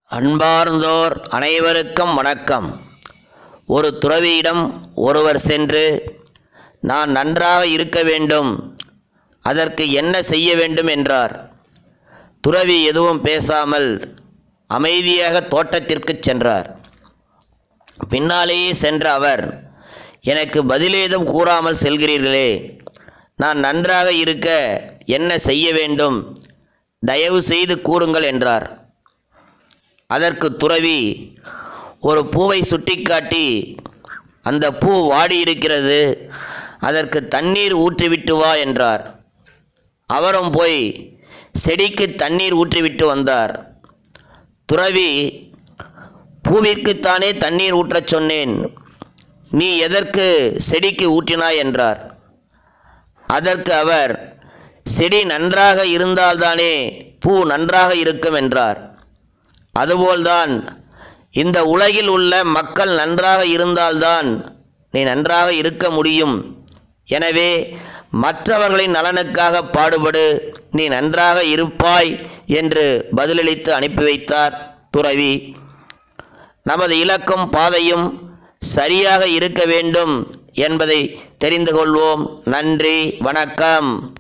அன்பார்ந்தோர் அனைவருக்கும் வணக்கம் ஒரு துறவியிடம் ஒருவர் சென்று நான் நன்றாக இருக்க வேண்டும் அதற்கு என்ன செய்ய வேண்டும் என்றார் துறவி எதுவும் பேசாமல் அமைதியாக தோட்டத்திற்கு சென்றார் பின்னாலேயே சென்ற அவர் எனக்கு பதிலேதும் கூறாமல் செல்கிறீர்களே நான் நன்றாக இருக்க என்ன செய்ய வேண்டும் தயவு செய்து கூறுங்கள் என்றார் அதற்கு துறவி ஒரு பூவை சுட்டிக்காட்டி அந்த பூ வாடி இருக்கிறது அதற்கு தண்ணீர் ஊற்றிவிட்டு வா என்றார் அவரும் போய் செடிக்கு தண்ணீர் ஊற்றிவிட்டு வந்தார் துறவி பூவிற்குத்தானே தண்ணீர் ஊற்றச் சொன்னேன் நீ எதற்கு செடிக்கு ஊற்றினாய் என்றார் அதற்கு அவர் செடி நன்றாக இருந்தால்தானே பூ நன்றாக இருக்கும் என்றார் அதுபோல்தான் இந்த உலகில் உள்ள மக்கள் நன்றாக இருந்தால்தான் நீ நன்றாக இருக்க முடியும் எனவே மற்றவர்களின் நலனுக்காக பாடுபடு நீ நன்றாக இருப்பாய் என்று பதிலளித்து அனுப்பி வைத்தார் துறவி நமது இலக்கும் பாதையும் சரியாக இருக்க வேண்டும் என்பதை தெரிந்து கொள்வோம் நன்றி வணக்கம்